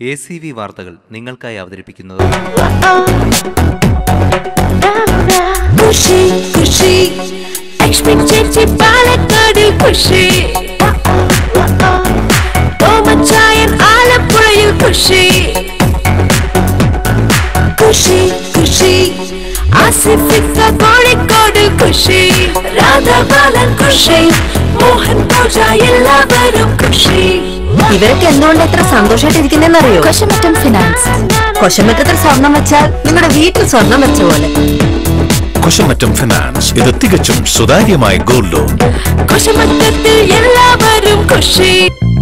A C V വാർത്തകൾ നിങ്ങൾക്കായി അവതരിപ്പിക്കുന്നത് ಖುಷಿ ಖುಷಿ ಲಕ್ಷ್ಮಿ ಚೇಚಿ പാലക്കാട് ಖುಷಿ ഓമച്ചായൻ ആലപ്പുഴയിൽ ಖುಷಿ ಖುಷಿ ಖುಷി ആസിഫിക്ക കോഴിക്കോട് ಖುಷി രാധാബാലൻ ಖುಷി മോഹൻ പൂജ എല്ലാവരും ಖുഷി ഇവരൊക്കെ എന്തുകൊണ്ട് എത്ര സന്തോഷമായിട്ടിരിക്കുന്നറിയോ കൊശമറ്റം ഫിനാൻസ് കൊശമറ്റത്തിൽ സ്വർണം വെച്ചാൽ നിങ്ങളുടെ വീട്ടിൽ സ്വർണം വെച്ച പോലെ കുശമറ്റം ഫിനാൻസ് ഇത് തികച്ചും സുതാര്യമായ ഗോൾഡ് ലോൺ കൊശമറ്റത്തിൽ എല്ലാവരും ಖುಷി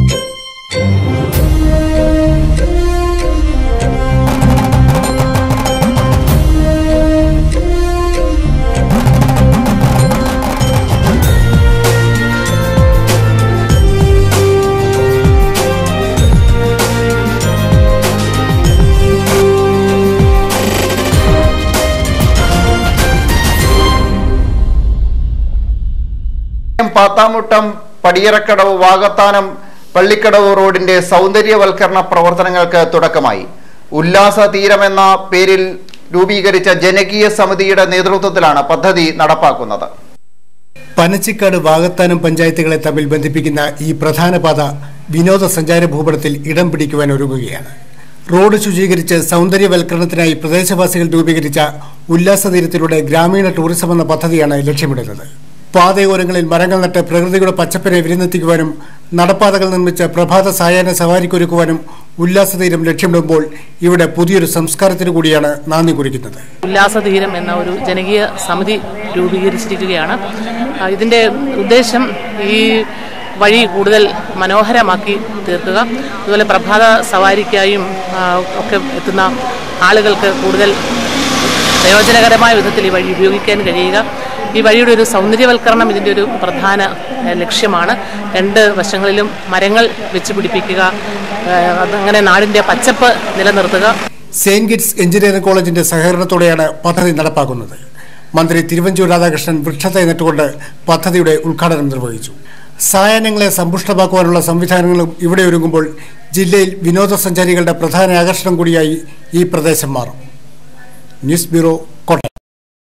പാത്താമുട്ടം പടിയറക്കടവ് വാകത്താനം പള്ളിക്കടവ് റോഡിന്റെ സൗന്ദര്യവൽക്കരണ പ്രവർത്തനങ്ങൾക്ക് തുടക്കമായി ഉല്ലാസ തീരം എന്ന പേരിൽ രൂപീകരിച്ച ജനകീയ സമിതിയുടെ നേതൃത്വത്തിലാണ് പദ്ധതി നടപ്പാക്കുന്നത് പനച്ചിക്കാട് വാകത്താനം പഞ്ചായത്തുകളെ തമ്മിൽ ബന്ധിപ്പിക്കുന്ന ഈ പ്രധാന പാത വിനോദസഞ്ചാര ഭൂപടത്തിൽ ഇടം പിടിക്കുവാൻ ഒരുങ്ങുകയാണ് റോഡ് ശുചീകരിച്ച് സൗന്ദര്യവൽക്കരണത്തിനായി പ്രദേശവാസികൾ രൂപീകരിച്ച ഉല്ലാസതീരത്തിലൂടെ ഗ്രാമീണ ടൂറിസം എന്ന പദ്ധതിയാണ് ലക്ഷ്യമിടുന്നത് പാതയോരങ്ങളിൽ മരങ്ങൾ നട്ട് പ്രകൃതിയുടെ പച്ചപ്പിനെ വിരുന്നെത്തിക്കുവാനും നടപ്പാതകൾ നിർമ്മിച്ച് പ്രഭാത സായാഹ്ന സവാരിക്കൊരുക്കുവാനും ഉല്ലാസതീരം ലക്ഷ്യമിടുമ്പോൾ ഇവിടെ പുതിയൊരു സംസ്കാരത്തിനു കൂടിയാണ് നാന്ദി കുറിക്കുന്നത് ഉല്ലാസതീരം എന്ന ഒരു ജനകീയ സമിതി രൂപീകരിച്ചിരിക്കുകയാണ് ആ, ഇതിൻ്റെ ഉദ്ദേശം ഈ വഴി കൂടുതൽ മനോഹരമാക്കി തീർക്കുക അതുപോലെ പ്രഭാത സവാരിക്കായും ആ, ഒക്കെ എത്തുന്ന ആളുകൾക്ക് കൂടുതൽ പ്രയോജനകരമായ വിധത്തിൽ ഈ വഴി ഉപയോഗിക്കാൻ കഴിയുക ഈ വഴിയുടെ ഒരു സൗന്ദര്യവൽക്കരണം ഇതിൻ്റെ ഒരു പ്രധാന ഏഹ്, ലക്ഷ്യമാണ് രണ്ട് വശങ്ങളിലും മരങ്ങൾ വെച്ച് പിടിപ്പിക്കുക ഏഹ്, അതങ്ങനെ നാടിൻ്റെ പച്ചപ്പ് നിലനിർത്തുക സെയിന്റ് കിറ്റ്സ് എഞ്ചിനീയറിംഗ് കോളേജിന്റെ സഹകരണത്തോടെയാണ് പദ്ധതി നടപ്പാക്കുന്നത് മന്ത്രി തിരുവഞ്ചൂർ രാധാകൃഷ്ണൻ വൃക്ഷത്തൈ നട്ടുകൊണ്ട് പദ്ധതിയുടെ ഉദ്ഘാടനം നിർവഹിച്ചു സായാഹ്നങ്ങളെ സമ്പുഷ്ടമാക്കുവാനുള്ള സംവിധാനങ്ങളും ഇവിടെ ഒരുങ്ങുമ്പോൾ ജില്ലയിൽ വിനോദസഞ്ചാരികളുടെ പ്രധാന ആകർഷണം കൂടിയായി ഈ പ്രദേശം മാറും ന്യൂസ് ബ്യൂറോ കോട്ടയം